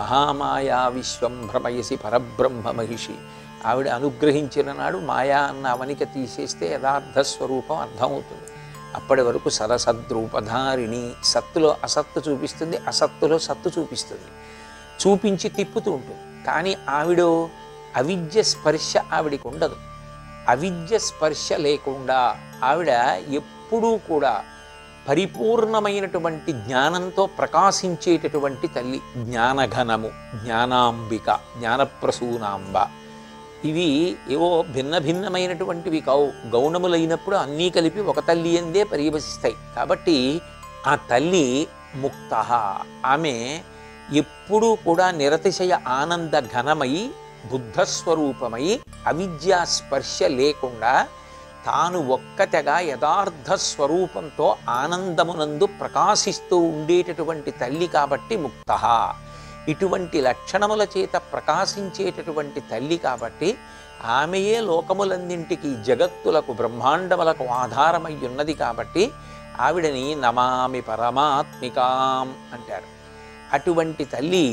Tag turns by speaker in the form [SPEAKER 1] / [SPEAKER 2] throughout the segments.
[SPEAKER 1] మహామాయా విశ్వం భ్రమయసి పరబ్రహ్మ మహిషి ఆవిడ అనుగ్రహించిన నాడు మాయా అన్న అవనిక తీసేస్తే యథార్థ స్వరూపం అర్థమవుతుంది అప్పటి వరకు సరసద్రూపధారిణి సత్తులో అసత్తు చూపిస్తుంది అసత్తులో సత్తు చూపిస్తుంది చూపించి తిప్పుతూ ఉంటుంది కానీ ఆవిడ అవిద్య స్పర్శ ఆవిడికి ఉండదు అవిద్య స్పర్శ లేకుండా ఆవిడ ఎప్పుడూ కూడా పరిపూర్ణమైనటువంటి జ్ఞానంతో ప్రకాశించేటటువంటి తల్లి జ్ఞానఘనము జ్ఞానాంబిక జ్ఞానప్రసూనాంబ ఇవి ఏవో భిన్న భిన్నమైనటువంటివి కావు గౌణములైనప్పుడు అన్నీ కలిపి ఒక తల్లి ఎందే పరివసిస్తాయి కాబట్టి ఆ తల్లి ముక్త ఆమె ఎప్పుడూ కూడా నిరతిశయ ఆనంద ఘనమై బుద్ధస్వరూపమై అవిద్యా స్పర్శ లేకుండా తాను ఒక్కటగా యథార్థ స్వరూపంతో ఆనందమునందు ప్రకాశిస్తూ ఉండేటటువంటి తల్లి కాబట్టి ముక్త ఇటువంటి లక్షణముల చేత ప్రకాశించేటటువంటి తల్లి కాబట్టి ఆమెయే లోకములన్నింటికి జగత్తులకు బ్రహ్మాండములకు ఆధారమై ఉన్నది కాబట్టి ఆవిడని నమామి పరమాత్మికాం అంటారు అటువంటి తల్లి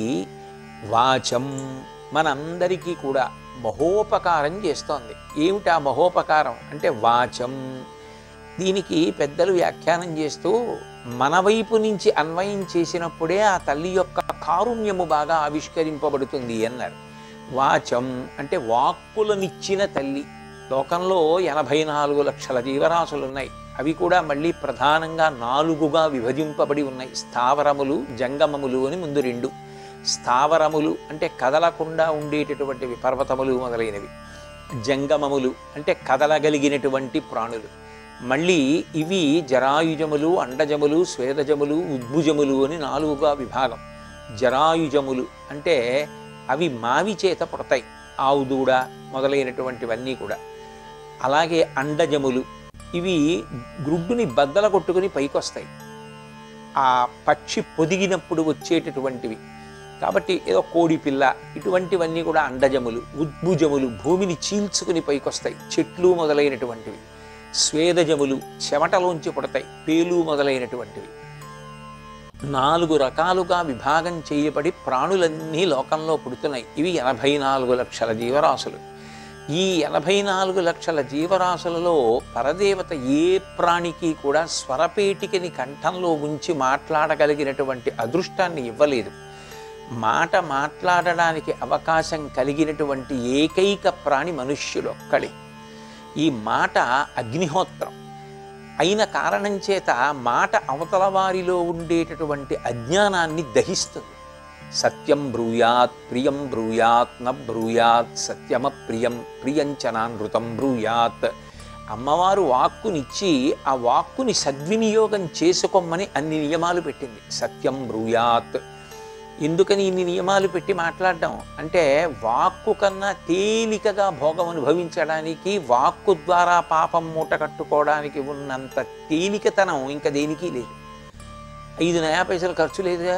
[SPEAKER 1] వాచం మనందరికీ కూడా మహోపకారం చేస్తోంది ఏమిటి ఆ మహోపకారం అంటే వాచం దీనికి పెద్దలు వ్యాఖ్యానం చేస్తూ మన వైపు నుంచి అన్వయం చేసినప్పుడే ఆ తల్లి యొక్క కారుణ్యము బాగా ఆవిష్కరింపబడుతుంది అన్నారు వాచం అంటే వాక్కులనిచ్చిన తల్లి లోకంలో ఎనభై నాలుగు లక్షల జీవరాశులు ఉన్నాయి అవి కూడా మళ్ళీ ప్రధానంగా నాలుగుగా విభజింపబడి ఉన్నాయి స్థావరములు జంగమములు అని ముందు రెండు స్థావరములు అంటే కదలకుండా ఉండేటటువంటివి పర్వతములు మొదలైనవి జంగమములు అంటే కదలగలిగినటువంటి ప్రాణులు మళ్ళీ ఇవి జరాయుజములు అండజములు స్వేదజములు ఉద్భుజములు అని నాలుగుగా విభాగం జరాయుజములు అంటే అవి మావి చేత పుడతాయి ఆవు దూడ మొదలైనటువంటివన్నీ కూడా అలాగే అండజములు ఇవి గ్రుడ్డుని బద్దల కొట్టుకుని పైకొస్తాయి ఆ పక్షి పొదిగినప్పుడు వచ్చేటటువంటివి కాబట్టి ఏదో కోడి పిల్ల ఇటువంటివన్నీ కూడా అండజములు ఉద్భుజములు భూమిని చీల్చుకుని పైకొస్తాయి చెట్లు మొదలైనటువంటివి స్వేదజములు చెమటలోంచి పుడతాయి పేలు మొదలైనటువంటివి నాలుగు రకాలుగా విభాగం చేయబడి ప్రాణులన్నీ లోకంలో పుడుతున్నాయి ఇవి ఎనభై నాలుగు లక్షల జీవరాశులు ఈ ఎనభై నాలుగు లక్షల జీవరాశులలో పరదేవత ఏ ప్రాణికి కూడా స్వరపేటికని కంఠంలో ఉంచి మాట్లాడగలిగినటువంటి అదృష్టాన్ని ఇవ్వలేదు మాట మాట్లాడడానికి అవకాశం కలిగినటువంటి ఏకైక ప్రాణి మనుష్యుడు ఒక్కడే ఈ మాట అగ్నిహోత్రం అయిన కారణం చేత మాట అవతల వారిలో ఉండేటటువంటి అజ్ఞానాన్ని దహిస్తుంది సత్యం బ్రూయాత్ ప్రియం బ్రూయాత్ న బ్రూయాత్ సత్యమ ప్రియం ప్రియంచనానృతం బ్రూయాత్ అమ్మవారు వాక్కునిచ్చి ఆ వాక్కుని సద్వినియోగం చేసుకోమని అన్ని నియమాలు పెట్టింది సత్యం బ్రూయాత్ ఎందుకని ఇన్ని నియమాలు పెట్టి మాట్లాడడం అంటే వాక్కు కన్నా తేలికగా భోగం అనుభవించడానికి వాక్కు ద్వారా పాపం మూట కట్టుకోవడానికి ఉన్నంత తేలికతనం ఇంకా దేనికి లేదు ఐదు నయా పైసలు ఖర్చు లేదుగా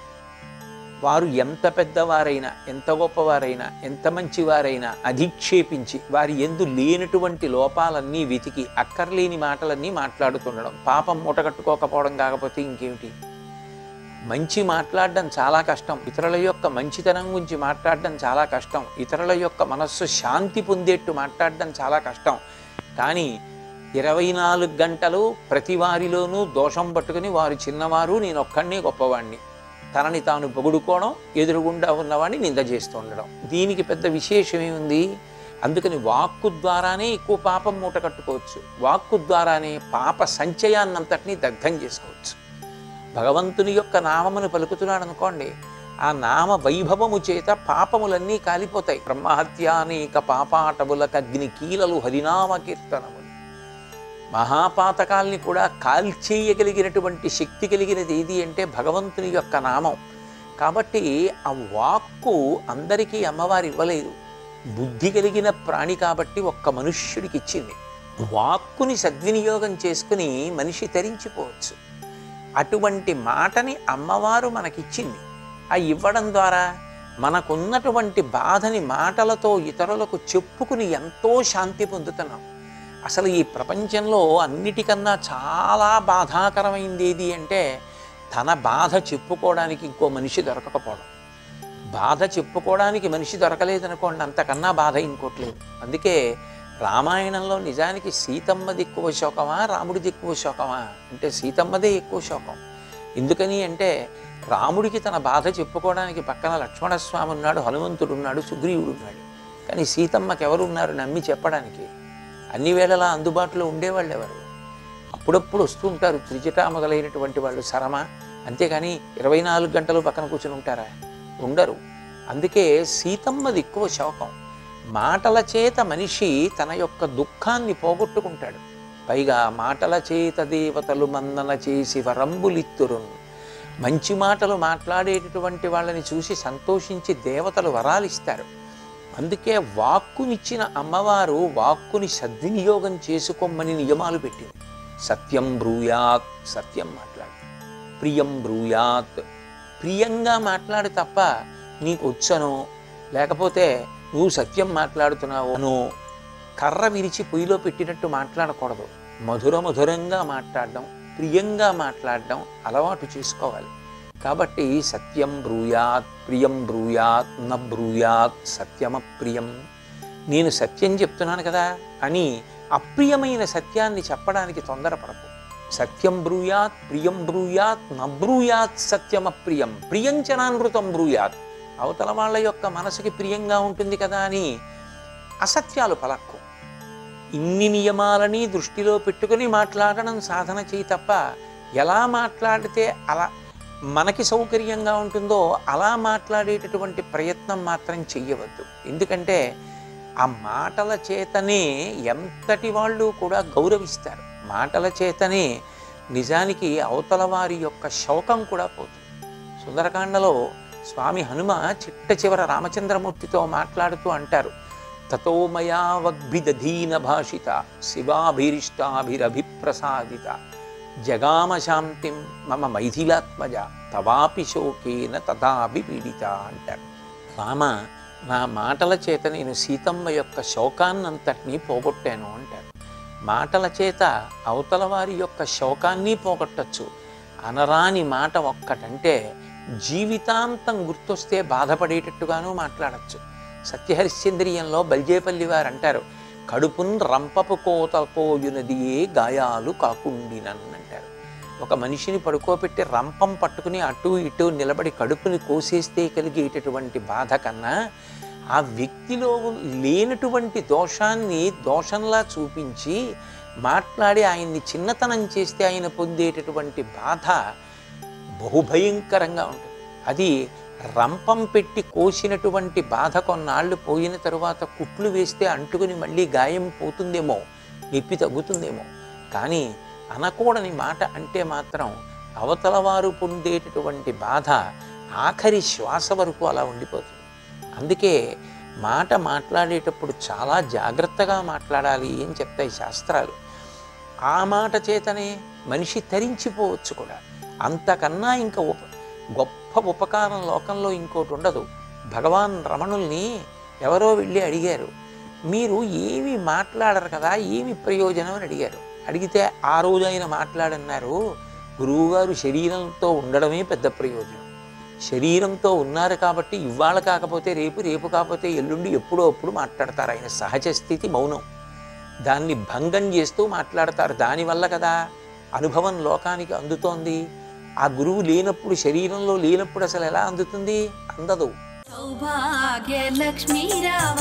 [SPEAKER 1] వారు ఎంత పెద్దవారైనా ఎంత గొప్పవారైనా ఎంత మంచివారైనా అధిక్షేపించి వారి ఎందు లేనటువంటి లోపాలన్నీ వెతికి అక్కర్లేని మాటలన్నీ మాట్లాడుతుండడం పాపం మూట కట్టుకోకపోవడం కాకపోతే ఇంకేమిటి మంచి మాట్లాడడం చాలా కష్టం ఇతరుల యొక్క మంచితనం గురించి మాట్లాడడం చాలా కష్టం ఇతరుల యొక్క మనస్సు శాంతి పొందేట్టు మాట్లాడడం చాలా కష్టం కానీ ఇరవై నాలుగు గంటలు ప్రతి వారిలోనూ దోషం పట్టుకుని వారు చిన్నవారు నేను ఒక్కడినే గొప్పవాణ్ణి తనని తాను పొగుడుకోవడం ఎదురుగుండా ఉన్నవాడిని నింద చేస్తూ ఉండడం దీనికి పెద్ద విశేషం ఏముంది అందుకని వాక్కు ద్వారానే ఎక్కువ పాపం మూట కట్టుకోవచ్చు వాక్కు ద్వారానే పాప సంచయాన్నంతటినీ దగ్ధం చేసుకోవచ్చు భగవంతుని యొక్క నామమును పలుకుతున్నాడు అనుకోండి ఆ నామ వైభవము చేత పాపములన్నీ కాలిపోతాయి బ్రహ్మహత్యానేక పాపాటములకు అగ్ని కీలలు హరినామ కీర్తనములు మహాపాతకాల్ని కూడా కాల్చేయగలిగినటువంటి శక్తి కలిగినది ఏది అంటే భగవంతుని యొక్క నామం కాబట్టి ఆ వాక్కు అందరికీ అమ్మవారు ఇవ్వలేదు బుద్ధి కలిగిన ప్రాణి కాబట్టి ఒక్క మనుష్యుడికి ఇచ్చింది వాక్కుని సద్వినియోగం చేసుకుని మనిషి తరించిపోవచ్చు అటువంటి మాటని అమ్మవారు మనకిచ్చింది ఆ ఇవ్వడం ద్వారా మనకున్నటువంటి బాధని మాటలతో ఇతరులకు చెప్పుకుని ఎంతో శాంతి పొందుతున్నాం అసలు ఈ ప్రపంచంలో అన్నిటికన్నా చాలా బాధాకరమైంది ఏది అంటే తన బాధ చెప్పుకోవడానికి ఇంకో మనిషి దొరకకపోవడం బాధ చెప్పుకోవడానికి మనిషి దొరకలేదనుకోండి అంతకన్నా బాధ ఇంకోట్లేదు అందుకే రామాయణంలో నిజానికి సీతమ్మది ఎక్కువ శోకమా రాముడిది ఎక్కువ శోకమా అంటే సీతమ్మదే ఎక్కువ శోకం ఎందుకని అంటే రాముడికి తన బాధ చెప్పుకోవడానికి పక్కన లక్ష్మణస్వామి ఉన్నాడు హనుమంతుడు ఉన్నాడు సుగ్రీవుడు ఉన్నాడు కానీ సీతమ్మకి ఎవరు ఉన్నారు నమ్మి చెప్పడానికి అన్ని వేళలా అందుబాటులో ఉండేవాళ్ళు ఎవరు అప్పుడప్పుడు వస్తూ ఉంటారు త్రిజట మొదలైనటువంటి వాళ్ళు సరమ అంతేగాని ఇరవై నాలుగు గంటలు పక్కన కూర్చుని ఉంటారా ఉండరు అందుకే సీతమ్మది ఎక్కువ శోకం మాటల చేత మనిషి తన యొక్క దుఃఖాన్ని పోగొట్టుకుంటాడు పైగా మాటల చేత దేవతలు మందన చేసి వరంబులిత్తురును మంచి మాటలు మాట్లాడేటటువంటి వాళ్ళని చూసి సంతోషించి దేవతలు వరాలిస్తారు అందుకే వాక్కునిచ్చిన అమ్మవారు వాక్కుని సద్వినియోగం చేసుకోమని నియమాలు పెట్టింది సత్యం బ్రూయాత్ సత్యం మాట్లాడు ప్రియం బ్రూయాత్ ప్రియంగా మాట్లాడు తప్ప నీకు వచ్చను లేకపోతే నువ్వు సత్యం మాట్లాడుతున్నావు అను కర్ర విరిచి పొయ్యిలో పెట్టినట్టు మాట్లాడకూడదు మధుర మధురంగా మాట్లాడడం ప్రియంగా మాట్లాడడం అలవాటు చేసుకోవాలి కాబట్టి సత్యం బ్రూయాత్ ప్రియం బ్రూయాత్ న బ్రూయాత్ సత్యమప్రియం నేను సత్యం చెప్తున్నాను కదా అని అప్రియమైన సత్యాన్ని చెప్పడానికి తొందరపడకు సత్యం బ్రూయాత్ ప్రియం బ్రూయాత్ న బ్రూయాత్ సత్యమప్రియం ప్రియంచనానృతం బ్రూయాత్ అవతల వాళ్ళ యొక్క మనసుకి ప్రియంగా ఉంటుంది కదా అని అసత్యాలు పలక్కు ఇన్ని నియమాలని దృష్టిలో పెట్టుకుని మాట్లాడడం సాధన చేయి తప్ప ఎలా మాట్లాడితే అలా మనకి సౌకర్యంగా ఉంటుందో అలా మాట్లాడేటటువంటి ప్రయత్నం మాత్రం చెయ్యవద్దు ఎందుకంటే ఆ మాటల చేతనే ఎంతటి వాళ్ళు కూడా గౌరవిస్తారు మాటల చేతనే నిజానికి అవతల వారి యొక్క శోకం కూడా పోతుంది సుందరకాండలో స్వామి హనుమ చిట్ట చివర రామచంద్రమూర్తితో మాట్లాడుతూ అంటారు తతో మయా వగ్భిదధీన భాషిత శివాభీరిష్టాభిరభిప్రసాదిత జగామ శాంతిం మమ మైథిలాత్మజ తవాపి శోకేన తథాపి పీడిత అంటారు రామ నా మాటల చేత నేను సీతమ్మ యొక్క శోకాన్నంతటినీ పోగొట్టాను అంటారు మాటల చేత అవతల వారి యొక్క శోకాన్ని పోగొట్టచ్చు అనరాని మాట ఒక్కటంటే జీవితాంతం గుర్తొస్తే బాధపడేటట్టుగానూ మాట్లాడచ్చు సత్యహరిశ్చంద్రియంలో బల్జేపల్లి వారు అంటారు కడుపున్ రంపపు కోత కోయునదియే గాయాలు కాకుండినన్ అంటారు ఒక మనిషిని పడుకోబెట్టి రంపం పట్టుకుని అటు ఇటు నిలబడి కడుపుని కోసేస్తే కలిగేటటువంటి బాధ కన్నా ఆ వ్యక్తిలో లేనటువంటి దోషాన్ని దోషంలా చూపించి మాట్లాడి ఆయన్ని చిన్నతనం చేస్తే ఆయన పొందేటటువంటి బాధ బహుభయంకరంగా ఉంటుంది అది రంపం పెట్టి కోసినటువంటి బాధ కొన్నాళ్ళు పోయిన తరువాత కుట్లు వేస్తే అంటుకుని మళ్ళీ గాయం పోతుందేమో నొప్పి తగ్గుతుందేమో కానీ అనకూడని మాట అంటే మాత్రం అవతల వారు పొందేటటువంటి బాధ ఆఖరి శ్వాస వరకు అలా ఉండిపోతుంది అందుకే మాట మాట్లాడేటప్పుడు చాలా జాగ్రత్తగా మాట్లాడాలి అని చెప్తాయి శాస్త్రాలు ఆ మాట చేతనే మనిషి తరించిపోవచ్చు కూడా అంతకన్నా ఇంకా ఉప గొప్ప ఉపకారం లోకంలో ఇంకోటి ఉండదు భగవాన్ రమణుల్ని ఎవరో వెళ్ళి అడిగారు మీరు ఏమి మాట్లాడరు కదా ఏమి ప్రయోజనం అని అడిగారు అడిగితే ఆ రోజు ఆయన మాట్లాడన్నారు గురువుగారు శరీరంతో ఉండడమే పెద్ద ప్రయోజనం శరీరంతో ఉన్నారు కాబట్టి ఇవాళ కాకపోతే రేపు రేపు కాకపోతే ఎల్లుండి ఎప్పుడో అప్పుడు మాట్లాడతారు ఆయన సహజ స్థితి మౌనం దాన్ని భంగం చేస్తూ మాట్లాడతారు దానివల్ల కదా అనుభవం లోకానికి అందుతోంది ఆ గురువు లేనప్పుడు శరీరంలో లేనప్పుడు అసలు ఎలా అందుతుంది అందదు
[SPEAKER 2] సౌభాగ్య లక్ష్మీ రావ